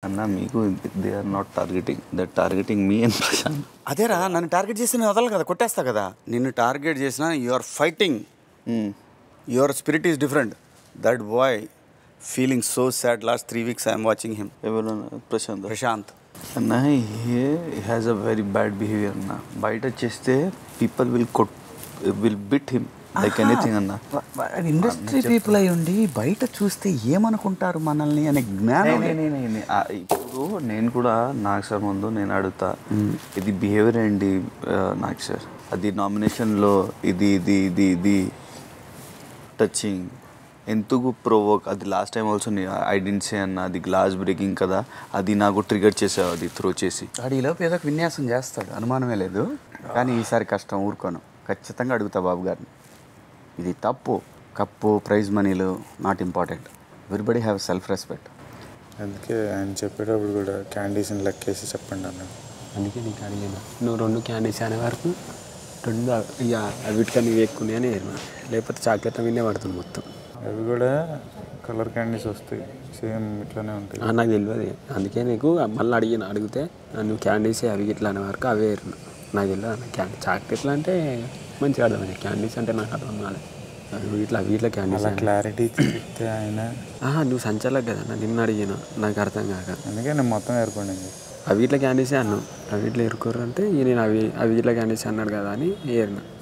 అన్న మీకు they are not targeting that targeting me and Prashanth అదేరా నన్ను టార్గెట్ చేసి నేను వదలను కదా కొట్టేస్తా కదా నిన్ను టార్గెట్ చేసిన you are fighting your spirit is different that boy feeling so sad last three weeks I'm watching him ఎవరు ప్రశాంత్ ప్రశాంత్ అన్న he has a very bad behaviour అన్న బయట చేస్తే పీపుల్ విల్ కొట్ will beat him like anything అన్న industry people అయి ఉండి బయట చూస్తే ఏమనుకుంటారు మనల్ని అనే జ్ఞానం నే- నే- నే- నే- ఆ, ఇప్పుడు నేను కూడా నాకు సార్ ముందు నేను అడుగుతా ఇది బిహేవియర్ ఏంటి ఆ, నాకు సార్ అది నామినేషన్లో ఇది ఇది ఇది ఇది టచింగ్ ఎందుకు ప్రోవోక్ అది last time also I didn't say అన్న అది గ్లాస్ బ్రేకింగ్ కదా అది నాకు ట్రిగర్ చేసావు అది త్రో చేసి అడిలోపు ఏదో ఒక విన్యాసం చేస్తాడు అనుమానమే లేదు కానీ ఈసారి కష్టం ఊరుకోను ఖచ్చితంగా అడుగుతా బాబు గారిని ఇది తప్పు కప్పు ప్రైజ్ మనీలు not important everybody have self respect అందుకే ఆయన చెప్పేటప్పుడు కూడా క్యాండీస్ని లెక్కేసి చెప్పండి అన్నాడు అందుకే నీకు అడిగాను నువ్వు రెండు క్యాండీస్ అనే వరకు రెండు ఇక వీటికన్నా ఇవి ఎక్కువ అని ఏరినా లేకపోతే చాక్లెట్ విన్నే పడుతుంది మొత్తం అవి కూడా కలర్ క్యాండీస్ వస్తాయి సేమ్ ఇట్లానే ఉంటాయి ఆ, నాకు తెలియదు అందుకే నీకు మళ్ళీ అడిగిన అడిగితే ఆ, నువ్వు క్యాండీస్ అవి ఇట్లా అనే వరకు అవే ఏరిన నాకు తెలియదు అన్న క్యాండీ చాక్లెట్లు అంటే మంచిగా అర్థమైంది క్యాండీస్ అంటే నాకు అర్థం కాలేదు అవి ఇట్లా వీటిలో క్యాండీస్ అలా క్లారిటీ చెప్తే ఆయన ఆహా నువ్వు సంచలకు కదా నిన్న అడిగిన నాకు అర్థం కాక అందుకే నేను మొత్తం ఏర్పడింది అవి ఇట్లా క్యాండీసే అన్నావు అవి ఇట్లా ఎరుకోరు అంటే ఇక నేను అవి అవి ఇట్లా క్యాండీస్ అన్నాడు కదా అని ఏరిన